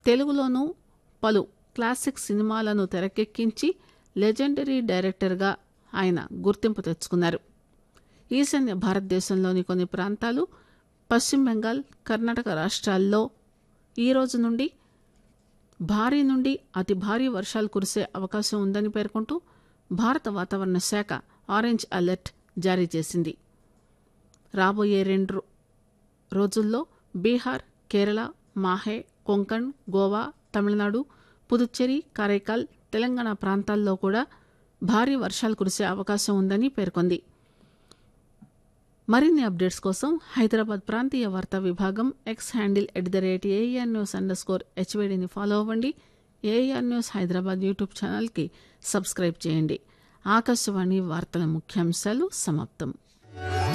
తెలుగులోనూ పలు క్లాసిక్ సినిమాలను తెరకెక్కించి లెజెండరీ డైరెక్టర్గా ఆయన గుర్తింపు తెచ్చుకున్నారు ఈశాన్య భారతదేశంలోని కొన్ని ప్రాంతాలు పశ్చిమ బెంగాల్ కర్ణాటక రాష్ట్రాల్లో ఈ రోజు నుండి భారీ నుండి అతి భారీ వర్షాలు కురిసే అవకాశం ఉందని పేర్కొంటూ భారత వాతావరణ శాఖ ఆరెంజ్ అలర్ట్ జారీ చేసింది రాబోయే రెండు రో- రోజుల్లో బీహార్ కేరళ మాహే కొంకణ్ గోవా తమిళనాడు పుదుచ్చేరి కారైకాల్ తెలంగాణ ప్రాంతాల్లో కూడా భారీ వర్షాలు కురిసే అవకాశం ఉందని పేర్కొంది మరిన్ని అప్డేట్స్ కోసం హైదరాబాద్ ప్రాంతీయ వార్తా విభాగం X handle at the rate AR news underscore స్కోర్ హెచ్వేడిని ఫాలో అవ్వండి ఏఆర్ న్యూస్ హైదరాబాద్ యూట్యూబ్ ఛానల్కి సబ్స్క్రైబ్ చేయండి ఆకాశవాణి వార్తల ముఖ్యాంశాలు సమాప్తం